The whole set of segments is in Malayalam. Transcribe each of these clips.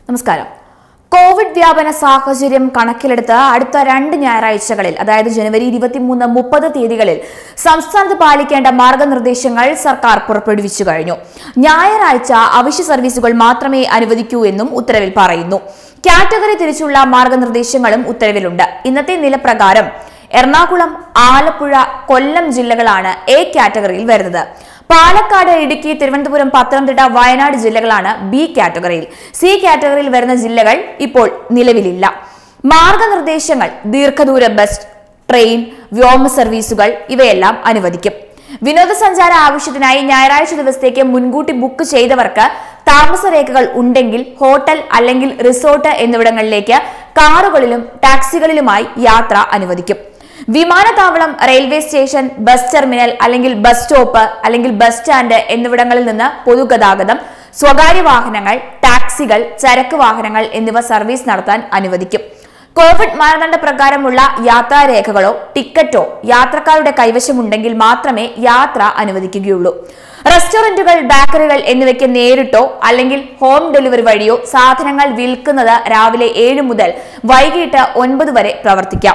നമസ്കാരം കോവിഡ് വ്യാപന സാഹചര്യം കണക്കിലെടുത്ത് അടുത്ത രണ്ട് ഞായറാഴ്ചകളിൽ അതായത് ജനുവരി ഇരുപത്തിമൂന്ന് മുപ്പത് തീയതികളിൽ സംസ്ഥാനത്ത് പാലിക്കേണ്ട മാർഗനിർദ്ദേശങ്ങൾ സർക്കാർ പുറപ്പെടുവിച്ചു കഴിഞ്ഞു ഞായറാഴ്ച അവശ്യ സർവീസുകൾ മാത്രമേ അനുവദിക്കൂ എന്നും ഉത്തരവിൽ പറയുന്നു കാറ്റഗറി തിരിച്ചുള്ള മാർഗനിർദ്ദേശങ്ങളും ഉത്തരവിലുണ്ട് ഇന്നത്തെ നിലപ്രകാരം എറണാകുളം ആലപ്പുഴ കൊല്ലം ജില്ലകളാണ് എ കാറ്റഗറിയിൽ വരുന്നത് പാലക്കാട് ഇടുക്കി തിരുവനന്തപുരം പത്തനംതിട്ട വയനാട് ജില്ലകളാണ് ബി കാറ്റഗറിയിൽ സി കാറ്റഗറിയിൽ വരുന്ന ജില്ലകൾ ഇപ്പോൾ നിലവിലില്ല മാർഗനിർദ്ദേശങ്ങൾ ദീർഘദൂര ബസ് ട്രെയിൻ വ്യോമ സർവീസുകൾ ഇവയെല്ലാം അനുവദിക്കും വിനോദസഞ്ചാര ആവശ്യത്തിനായി ഞായറാഴ്ച ദിവസത്തേക്ക് മുൻകൂട്ടി ബുക്ക് ചെയ്തവർക്ക് താമസരേഖകൾ ഉണ്ടെങ്കിൽ ഹോട്ടൽ അല്ലെങ്കിൽ റിസോർട്ട് എന്നിവിടങ്ങളിലേക്ക് കാറുകളിലും ടാക്സികളിലുമായി യാത്ര അനുവദിക്കും വിമാനത്താവളം റെയിൽവേ സ്റ്റേഷൻ ബസ് ടെർമിനൽ അല്ലെങ്കിൽ ബസ് സ്റ്റോപ്പ് അല്ലെങ്കിൽ ബസ് സ്റ്റാൻഡ് എന്നിവിടങ്ങളിൽ നിന്ന് പൊതുഗതാഗതം സ്വകാര്യ വാഹനങ്ങൾ ടാക്സികൾ ചരക്ക് വാഹനങ്ങൾ എന്നിവ സർവീസ് നടത്താൻ അനുവദിക്കും കോവിഡ് മാനദണ്ഡ പ്രകാരമുള്ള യാത്രാരേഖകളോ ടിക്കറ്റോ യാത്രക്കാരുടെ കൈവശമുണ്ടെങ്കിൽ മാത്രമേ യാത്ര അനുവദിക്കുകയുള്ളൂ റെസ്റ്റോറന്റുകൾ ബേക്കറികൾ എന്നിവയ്ക്ക് നേരിട്ടോ അല്ലെങ്കിൽ ഹോം ഡെലിവറി വഴിയോ സാധനങ്ങൾ വിൽക്കുന്നത് രാവിലെ ഏഴ് മുതൽ വൈകിട്ട് ഒൻപത് വരെ പ്രവർത്തിക്കാം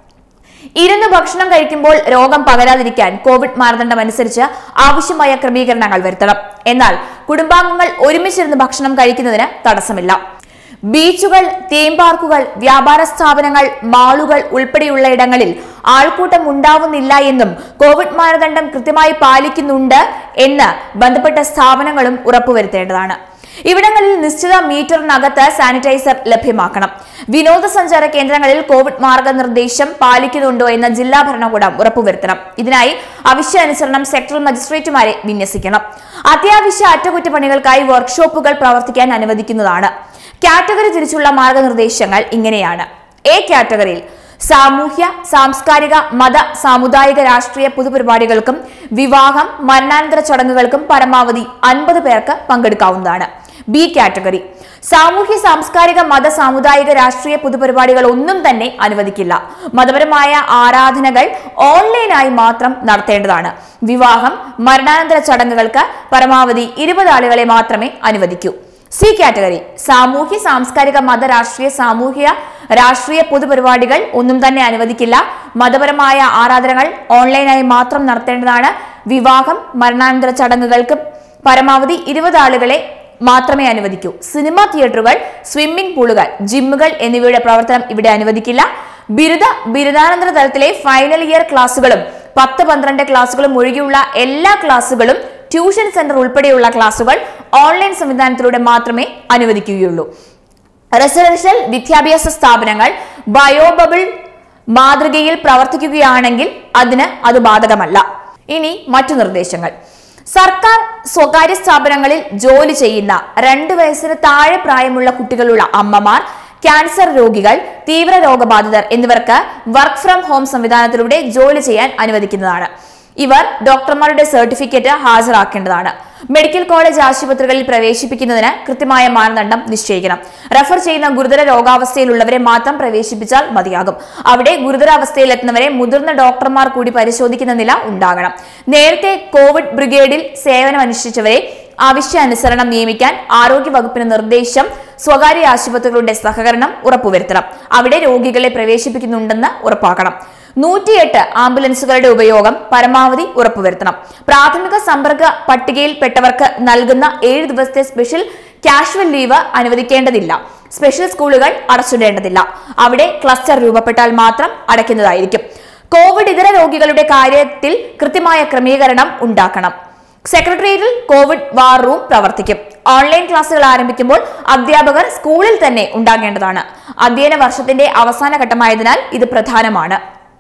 ഇരുന്ന് ഭക്ഷണം കഴിക്കുമ്പോൾ രോഗം പകരാതിരിക്കാൻ കോവിഡ് മാനദണ്ഡം അനുസരിച്ച് ആവശ്യമായ ക്രമീകരണങ്ങൾ വരുത്തണം എന്നാൽ കുടുംബാംഗങ്ങൾ ഒരുമിച്ചിരുന്ന് ഭക്ഷണം കഴിക്കുന്നതിന് തടസ്സമില്ല ബീച്ചുകൾ തീം പാർക്കുകൾ വ്യാപാര സ്ഥാപനങ്ങൾ മാളുകൾ ഉൾപ്പെടെയുള്ള ഇടങ്ങളിൽ ആൾക്കൂട്ടം ഉണ്ടാവുന്നില്ല എന്നും കോവിഡ് മാനദണ്ഡം കൃത്യമായി പാലിക്കുന്നുണ്ട് എന്ന് ബന്ധപ്പെട്ട സ്ഥാപനങ്ങളും ഉറപ്പുവരുത്തേണ്ടതാണ് ഇവിടങ്ങളിൽ നിശ്ചിത മീറ്ററിനകത്ത് സാനിറ്റൈസർ ലഭ്യമാക്കണം വിനോദസഞ്ചാര കേന്ദ്രങ്ങളിൽ കോവിഡ് മാർഗനിർദ്ദേശം പാലിക്കുന്നുണ്ടോ എന്ന് ജില്ലാ ഭരണകൂടം ഉറപ്പുവരുത്തണം ഇതിനായി ആവശ്യാനുസരണം സെക്ടറൽ മജിസ്ട്രേറ്റുമാരെ വിന്യസിക്കണം അത്യാവശ്യ അറ്റകുറ്റപ്പണികൾക്കായി വർക്ക്ഷോപ്പുകൾ പ്രവർത്തിക്കാൻ അനുവദിക്കുന്നതാണ് കാറ്റഗറി തിരിച്ചുള്ള മാർഗനിർദ്ദേശങ്ങൾ ഇങ്ങനെയാണ് എ കാറ്റഗറിയിൽ സാമൂഹ്യ സാംസ്കാരിക മത സാമുദായിക രാഷ്ട്രീയ പൊതുപരിപാടികൾക്കും വിവാഹം മരണാനന്തര ചടങ്ങുകൾക്കും പരമാവധി അൻപത് പേർക്ക് പങ്കെടുക്കാവുന്നതാണ് ബി കാറ്റഗറി സാമൂഹ്യ സാംസ്കാരിക മത സാമുദായിക രാഷ്ട്രീയ പൊതുപരിപാടികൾ ഒന്നും തന്നെ അനുവദിക്കില്ല മതപരമായ ആരാധനകൾ ഓൺലൈനായി മാത്രം നടത്തേണ്ടതാണ് വിവാഹം മരണാനന്തര ചടങ്ങുകൾക്ക് പരമാവധി ഇരുപത് ആളുകളെ മാത്രമേ അനുവദിക്കൂ സി കാറ്റഗറി സാമൂഹ്യ സാംസ്കാരിക മത രാഷ്ട്രീയ സാമൂഹ്യ രാഷ്ട്രീയ പൊതുപരിപാടികൾ ഒന്നും തന്നെ അനുവദിക്കില്ല മതപരമായ ആരാധനകൾ ഓൺലൈനായി മാത്രം നടത്തേണ്ടതാണ് വിവാഹം മരണാനന്തര ചടങ്ങുകൾക്ക് പരമാവധി ഇരുപത് ആളുകളെ മാത്രമേ അനുവദിക്കൂ സിനിമാ തിയേറ്ററുകൾ സ്വിമ്മിംഗ് പൂളുകൾ ജിമ്മുകൾ എന്നിവയുടെ പ്രവർത്തനം ഇവിടെ അനുവദിക്കില്ല ബിരുദ ബിരുദാനന്തര തലത്തിലെ ഫൈനൽ ഇയർ ക്ലാസുകളും പത്ത് പന്ത്രണ്ട് ക്ലാസുകളും ഒഴികെയുള്ള എല്ലാ ക്ലാസുകളും ട്യൂഷൻ സെന്റർ ഉൾപ്പെടെയുള്ള ക്ലാസുകൾ ഓൺലൈൻ സംവിധാനത്തിലൂടെ മാത്രമേ അനുവദിക്കുകയുള്ളൂ റെസിഡൻഷ്യൽ വിദ്യാഭ്യാസ സ്ഥാപനങ്ങൾ ബയോബബിൾ മാതൃകയിൽ പ്രവർത്തിക്കുകയാണെങ്കിൽ അതിന് അത് ബാധകമല്ല ഇനി മറ്റു നിർദ്ദേശങ്ങൾ സർക്കാർ സ്വകാര്യ സ്ഥാപനങ്ങളിൽ ജോലി ചെയ്യുന്ന രണ്ട് വയസ്സിന് താഴെ പ്രായമുള്ള കുട്ടികളുള്ള അമ്മമാർ ക്യാൻസർ രോഗികൾ തീവ്ര രോഗബാധിതർ എന്നിവർക്ക് വർക്ക് ഫ്രം ഹോം സംവിധാനത്തിലൂടെ ജോലി ചെയ്യാൻ അനുവദിക്കുന്നതാണ് ഇവർ ഡോക്ടർമാരുടെ സർട്ടിഫിക്കറ്റ് ഹാജരാക്കേണ്ടതാണ് മെഡിക്കൽ കോളേജ് ആശുപത്രികളിൽ പ്രവേശിപ്പിക്കുന്നതിന് കൃത്യമായ മാനദണ്ഡം നിശ്ചയിക്കണം റഫർ ചെയ്യുന്ന ഗുരുതര രോഗാവസ്ഥയിലുള്ളവരെ മാത്രം പ്രവേശിപ്പിച്ചാൽ മതിയാകും അവിടെ ഗുരുതരാവസ്ഥയിലെത്തുന്നവരെ മുതിർന്ന ഡോക്ടർമാർ കൂടി പരിശോധിക്കുന്ന നില ഉണ്ടാകണം നേരത്തെ കോവിഡ് ബ്രിഗേഡിൽ സേവനമനുഷ്ഠിച്ചവരെ ആവശ്യാനുസരണം നിയമിക്കാൻ ആരോഗ്യ വകുപ്പിന് നിർദ്ദേശം സ്വകാര്യ ആശുപത്രികളുടെ സഹകരണം ഉറപ്പുവരുത്തണം അവിടെ രോഗികളെ പ്രവേശിപ്പിക്കുന്നുണ്ടെന്ന് ഉറപ്പാക്കണം നൂറ്റിയെട്ട് ആംബുലൻസുകളുടെ ഉപയോഗം പരമാവധി ഉറപ്പുവരുത്തണം പ്രാഥമിക സമ്പർക്ക പട്ടികയിൽപ്പെട്ടവർക്ക് നൽകുന്ന ഏഴ് ദിവസത്തെ സ്പെഷ്യൽ കാഷ്വൽ ലീവ് അനുവദിക്കേണ്ടതില്ല സ്പെഷ്യൽ സ്കൂളുകൾ അടച്ചിടേണ്ടതില്ല അവിടെ ക്ലസ്റ്റർ രൂപപ്പെട്ടാൽ മാത്രം അടയ്ക്കുന്നതായിരിക്കും കോവിഡ് ഇതര രോഗികളുടെ കാര്യത്തിൽ കൃത്യമായ ക്രമീകരണം ഉണ്ടാക്കണം സെക്രട്ടേറിയറ്റിൽ കോവിഡ് വാർ റൂം പ്രവർത്തിക്കും ഓൺലൈൻ ക്ലാസുകൾ ആരംഭിക്കുമ്പോൾ അധ്യാപകർ സ്കൂളിൽ തന്നെ ഉണ്ടാകേണ്ടതാണ് അധ്യയന വർഷത്തിന്റെ അവസാന ഘട്ടമായതിനാൽ ഇത് പ്രധാനമാണ്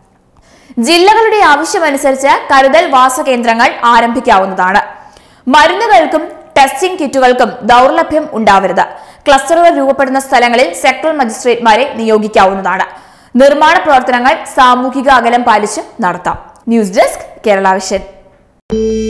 ജില്ലകളുടെ ആവശ്യമനുസരിച്ച് കരുതൽ വാസകേന്ദ്രങ്ങൾ ആരംഭിക്കാവുന്നതാണ് മരുന്നുകൾക്കും ടെസ്റ്റിംഗ് കിറ്റുകൾക്കും ദൗർലഭ്യം ഉണ്ടാവരുത് ക്ലസ്റ്ററുകൾ രൂപപ്പെടുന്ന സ്ഥലങ്ങളിൽ സെക്ടറൽ മജിസ്ട്രേറ്റ്മാരെ നിയോഗിക്കാവുന്നതാണ് നിർമ്മാണ പ്രവർത്തനങ്ങൾ സാമൂഹിക അകലം പാലിച്ച് നടത്താം ന്യൂസ് ഡെസ്ക് കേരള വിഷൻ